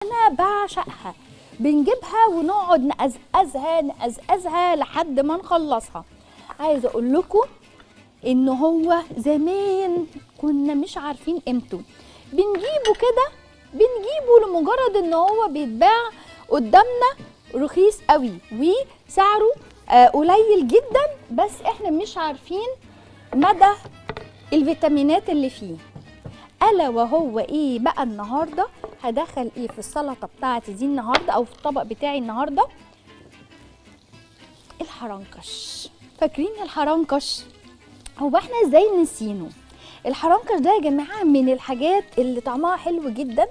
انا بعشقها بنجيبها ونقعد نقزقزها نقزقزها لحد ما نخلصها عايزه اقول لكم ان هو زمان كنا مش عارفين قيمته بنجيبه كده بنجيبه لمجرد ان هو بيتباع قدامنا رخيص قوي وسعره آه، قليل جدا بس احنا مش عارفين مدى الفيتامينات اللي فيه الا وهو ايه بقى النهارده هدخل ايه في السلطه بتاعتي دي النهارده او في الطبق بتاعي النهارده الحرنكش فاكرين الحرنكش هو احنا ازاي نسينه الحرنكش ده يا جماعه من الحاجات اللي طعمها حلو جدا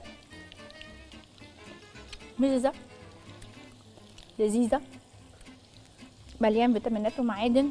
مززه لذيذه مليان فيتامينات ومعادن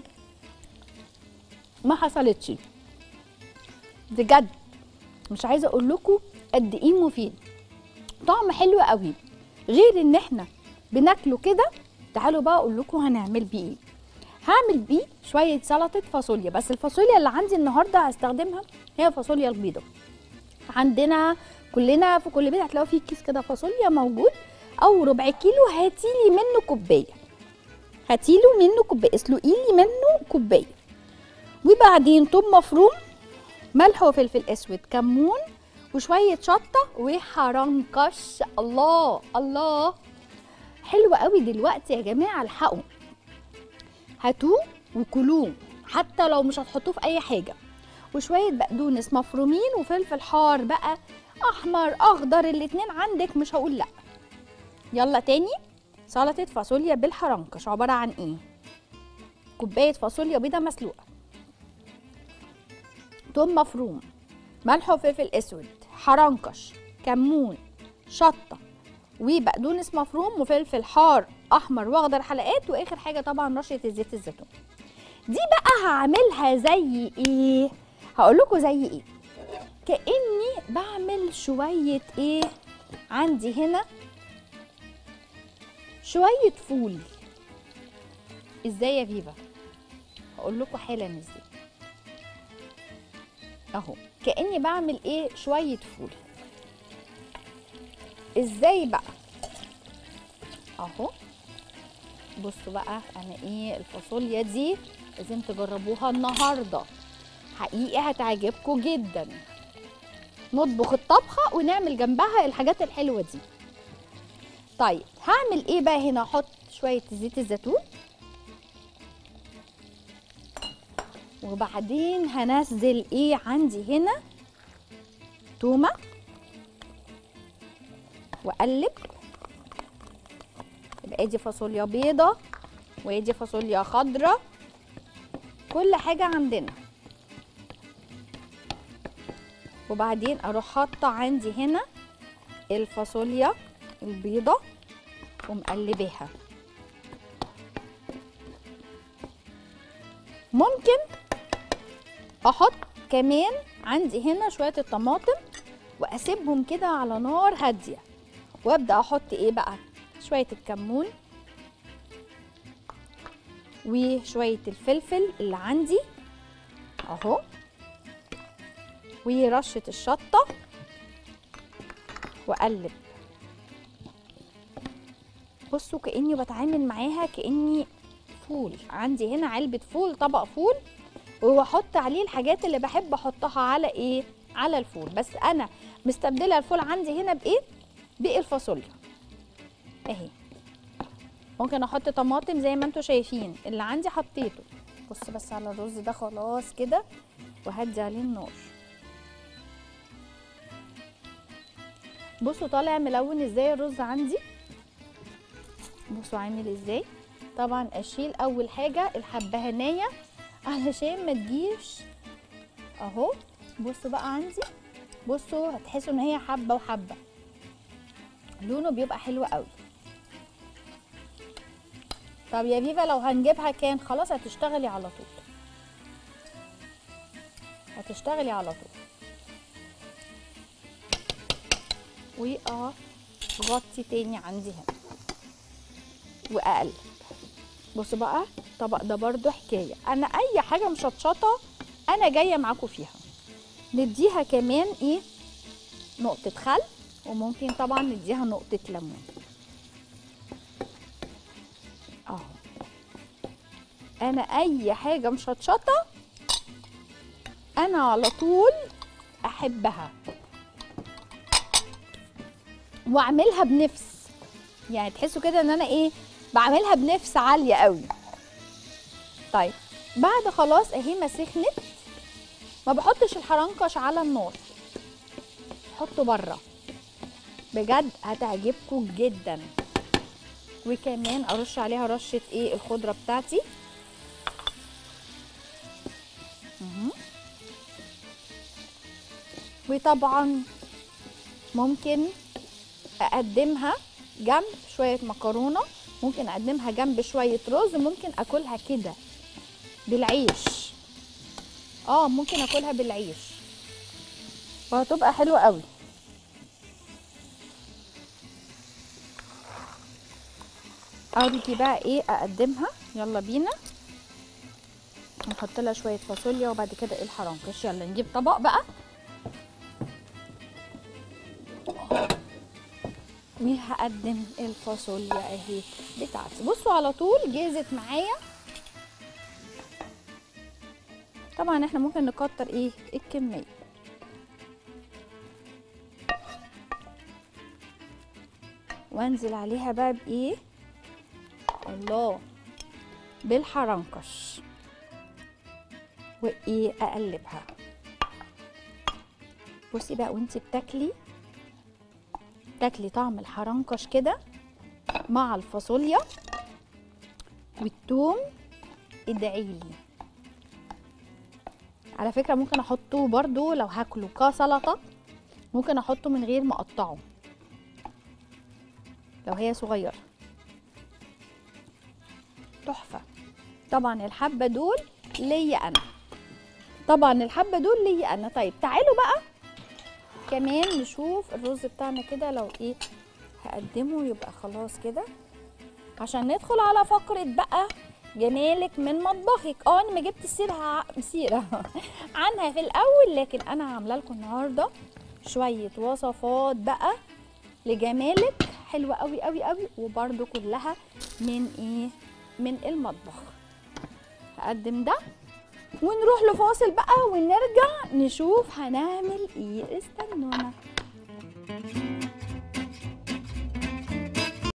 ما حصلتش بجد مش عايزه اقول لكم قد ايه مفيد طعم حلو قوي غير ان احنا بناكله كده تعالوا بقى اقول لكم هنعمل بيه ايه هعمل بيه شويه سلطه فاصوليا بس الفاصوليا اللي عندي النهارده هستخدمها هي فاصوليا البيضه عندنا كلنا في كل بيت هتلاقوا فيه كيس كده فاصوليا موجود او ربع كيلو هاتيلي منه كوبايه هاتيله منه كوبايه اسلقيلي منه كوبايه وبعدين توم مفروم ملح وفلفل اسود كمون وشويه شطه وحرنكش الله الله حلو قوي دلوقتي يا جماعه الحقوا هاتوه وكلوه حتى لو مش هتحطوه في اي حاجه وشويه بقدونس مفرومين وفلفل حار بقى احمر اخضر الاتنين عندك مش هقول لا يلا تاني سلطه فاصوليا بالحرنكش عباره عن ايه كوبايه فاصوليا بيضه مسلوقه توم مفروم ملح وفلفل اسود حرنكش كمون شطه وبقدونس مفروم وفلفل حار احمر واخضر حلقات واخر حاجه طبعا رشه الزيت الزيتون دي بقى هعملها زي ايه هقول لكم زي ايه كاني بعمل شويه ايه عندي هنا شويه فول ازاي يا فيفا هقول لكم حالا ازاي اهو كاني بعمل ايه شويه فول ازاي بقى اهو بصوا بقى انا ايه الفاصوليا دي لازم تجربوها النهارده حقيقي هتعجبكم جدا نطبخ الطبخه ونعمل جنبها الحاجات الحلوه دي طيب هعمل ايه بقى هنا احط شويه زيت الزيتون وبعدين هنزل ايه عندي هنا تومه واقلب يبقى ادي فاصوليا بيضه وادي فاصوليا خضراء كل حاجه عندنا وبعدين اروح حاطه عندي هنا الفاصوليا البيضه ومقلباها ممكن احط كمان عندي هنا شويه الطماطم واسيبهم كده على نار هاديه وابدا احط ايه بقى شويه الكمون وشويه الفلفل اللي عندي اهو ورشه الشطه واقلب بصوا كاني بتعامل معاها كاني فول عندي هنا علبه فول طبق فول واحط عليه الحاجات اللي بحب احطها على ايه على الفول بس انا مستبدله الفول عندي هنا بايه بالفاصوليا اهي ممكن احط طماطم زي ما انتم شايفين اللي عندي حطيته بص بس على الرز ده خلاص كده وهدي عليه النار بصوا طالع ملون ازاي الرز عندي بصوا عامل ازاي طبعا اشيل اول حاجه الحبهانيه علشان ما تجيش اهو بصوا بقى عندي بصوا هتحسوا ان هي حبه وحبه لونه بيبقى حلو قوي طب يا فيفا لو هنجيبها كان خلاص هتشتغلي على طول هتشتغلي على طول واغطي تاني عندي هنا واقلب بصوا بقى الطبق ده برضو حكايه انا اي حاجه مشطشطه انا جايه معاكم فيها نديها كمان ايه نقطه خل وممكن طبعا نديها نقطة ليمون اهو انا اي حاجة مشطشطة انا على طول احبها واعملها بنفس يعني تحسوا كده ان انا ايه بعملها بنفس عالية قوي طيب بعد خلاص اهي ما سخنت ما بحطش الحرنكش على النار حطه بره بجد هتعجبكم جدا وكمان ارش عليها رشه ايه الخضره بتاعتي مهم. وطبعا ممكن اقدمها جنب شويه مكرونه ممكن اقدمها جنب شويه رز ممكن اكلها كده بالعيش اه ممكن اكلها بالعيش وهتبقى حلوه قوي اوريكي بقى ايه اقدمها يلا بينا نحط لها شويه فاصوليا وبعد كده ايه الحرنكش يلا نجيب طبق بقى وهقدم الفاصوليا اهي بتاعتي بصوا على طول جهزت معايا طبعا احنا ممكن نكتر ايه الكميه وانزل عليها بقى بايه الله بالحرنكش وايه اقلبها بصي بقى وانتي بتاكلي تاكلي طعم الحرنكش كده مع الفاصوليا والثوم ادعيلي على فكره ممكن احطه برضو لو هاكله كسلطه ممكن احطه من غير ما اقطعه لو هي صغيره تحفه طبعا الحبه دول ليا انا طبعا الحبه دول ليا انا طيب تعالوا بقى كمان نشوف الرز بتاعنا كده لو ايه هقدمه يبقى خلاص كده عشان ندخل على فقره بقى جمالك من مطبخك اه انا ما جبت السيره سيره عنها في الاول لكن انا عامله لكم النهارده شويه وصفات بقى لجمالك حلوه قوي قوي قوي وبرده كلها من ايه من المطبخ هقدم ده ونروح لفاصل بقى ونرجع نشوف هنعمل ايه استنونا